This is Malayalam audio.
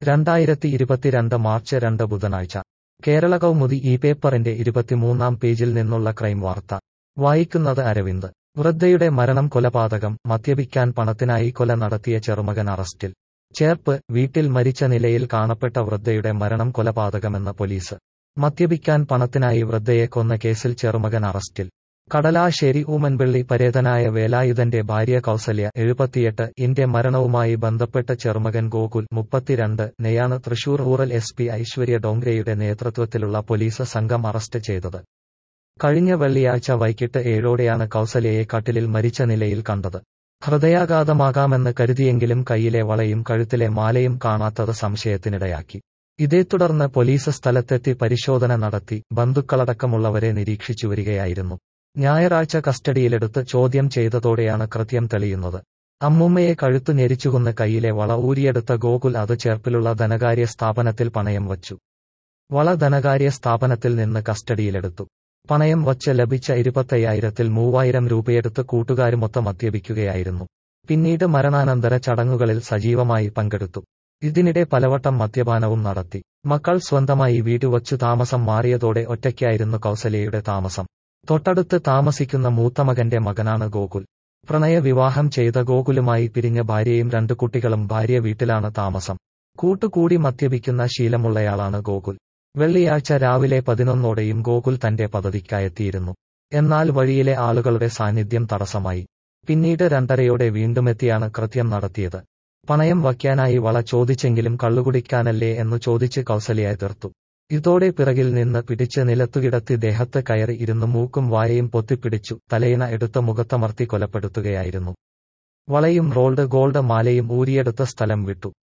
രണ്ടായിരത്തി ഇരുപത്തിരണ്ട് മാർച്ച് രണ്ട് ബുധനാഴ്ച കേരള കൗമുദി ഈ പേപ്പറിന്റെ ഇരുപത്തിമൂന്നാം പേജിൽ നിന്നുള്ള ക്രൈം വാർത്ത വായിക്കുന്നത് അരവിന്ദ് വൃദ്ധയുടെ മരണം കൊലപാതകം മദ്യപിക്കാൻ പണത്തിനായി കൊല നടത്തിയ ചെറുമകൻ അറസ്റ്റിൽ ചേർപ്പ് വീട്ടിൽ മരിച്ച നിലയിൽ കാണപ്പെട്ട വൃദ്ധയുടെ മരണം കൊലപാതകമെന്ന് പോലീസ് മദ്യപിക്കാൻ പണത്തിനായി വൃദ്ധയെ കൊന്ന കേസിൽ ചെറുമകൻ അറസ്റ്റിൽ കടലാശ്ശേരി ഊമൻപിള്ളി പരേതനായ വേലായുധന്റെ ഭാര്യ കൗസല്യ എഴുപത്തിയെട്ട് ഇന്റെ മരണവുമായി ബന്ധപ്പെട്ട് ചെറുമകൻ ഗോകുൽ മുപ്പത്തിരണ്ട് നെയാണ് Thrissur rural S P Aishwarya ഡോങ്ക്രയുടെ നേതൃത്വത്തിലുള്ള പോലീസ് സംഘം അറസ്റ്റ് ചെയ്തത് കഴിഞ്ഞ വെള്ളിയാഴ്ച വൈകിട്ട് ഏഴോടെയാണ് കൗസല്യയെ കട്ടിലിൽ മരിച്ച നിലയിൽ കണ്ടത് ഹൃദയാഘാതമാകാമെന്ന് കരുതിയെങ്കിലും കയ്യിലെ വളയും കഴുത്തിലെ മാലയും കാണാത്തത് സംശയത്തിനിടയാക്കി ഇതേ തുടർന്ന് പോലീസ് സ്ഥലത്തെത്തി പരിശോധന നടത്തി ബന്ധുക്കളടക്കമുള്ളവരെ നിരീക്ഷിച്ചു വരികയായിരുന്നു ഞായറാഴ്ച കസ്റ്റഡിയിലെടുത്ത് ചോദ്യം ചെയ്തതോടെയാണ് കൃത്യം തെളിയുന്നത് അമ്മുമ്മയെ കഴുത്തു ഞെരിച്ചുകൊന്ന് കയ്യിലെ വള ഊരിയെടുത്ത ഗോകുൽ അത് ചേർപ്പിലുള്ള ധനകാര്യ സ്ഥാപനത്തിൽ പണയം വച്ചു വള ധനകാര്യ സ്ഥാപനത്തിൽ നിന്ന് കസ്റ്റഡിയിലെടുത്തു പണയം വച്ച് ലഭിച്ച ഇരുപത്തയ്യായിരത്തിൽ മൂവായിരം രൂപയെടുത്ത് കൂട്ടുകാരുമൊത്ത മദ്യപിക്കുകയായിരുന്നു പിന്നീട് മരണാനന്തര ചടങ്ങുകളിൽ സജീവമായി പങ്കെടുത്തു ഇതിനിടെ പലവട്ടം മദ്യപാനവും നടത്തി മക്കൾ സ്വന്തമായി വീടുവച്ചു താമസം മാറിയതോടെ ഒറ്റയ്ക്കായിരുന്നു കൗസല്യയുടെ താമസം തൊട്ടടുത്ത് താമസിക്കുന്ന മൂത്തമകന്റെ മകനാണ് ഗോകുൽ പ്രണയ വിവാഹം ചെയ്ത ഗോകുലുമായി പിരിഞ്ഞ ഭാര്യയും രണ്ടു കുട്ടികളും ഭാര്യ വീട്ടിലാണ് താമസം കൂട്ടുകൂടി മദ്യപിക്കുന്ന ശീലമുള്ളയാളാണ് ഗോകുൽ വെള്ളിയാഴ്ച രാവിലെ പതിനൊന്നോടെയും ഗോകുൽ തന്റെ പദ്ധതിക്കായെത്തിയിരുന്നു എന്നാൽ വഴിയിലെ ആളുകളുടെ സാന്നിധ്യം തടസ്സമായി പിന്നീട് രണ്ടരയോടെ വീണ്ടുമെത്തിയാണ് കൃത്യം നടത്തിയത് പണയം വയ്ക്കാനായി വള ചോദിച്ചെങ്കിലും കള്ളുകുടിക്കാനല്ലേ എന്നു ചോദിച്ച് കൗസല്യ എതിർത്തു ഇതോടെ പിറകിൽ നിന്ന് പിടിച്ച് നിലത്തുകിടത്തി ദേഹത്ത് കയറി ഇരുന്ന് മൂക്കും വായയും പൊത്തിപ്പിടിച്ചു തലയിണ എടുത്ത് മുഖത്തമർത്തി കൊലപ്പെടുത്തുകയായിരുന്നു വളയും റോൾഡ് ഗോൾഡ് മാലയും ഊരിയെടുത്ത സ്ഥലം വിട്ടു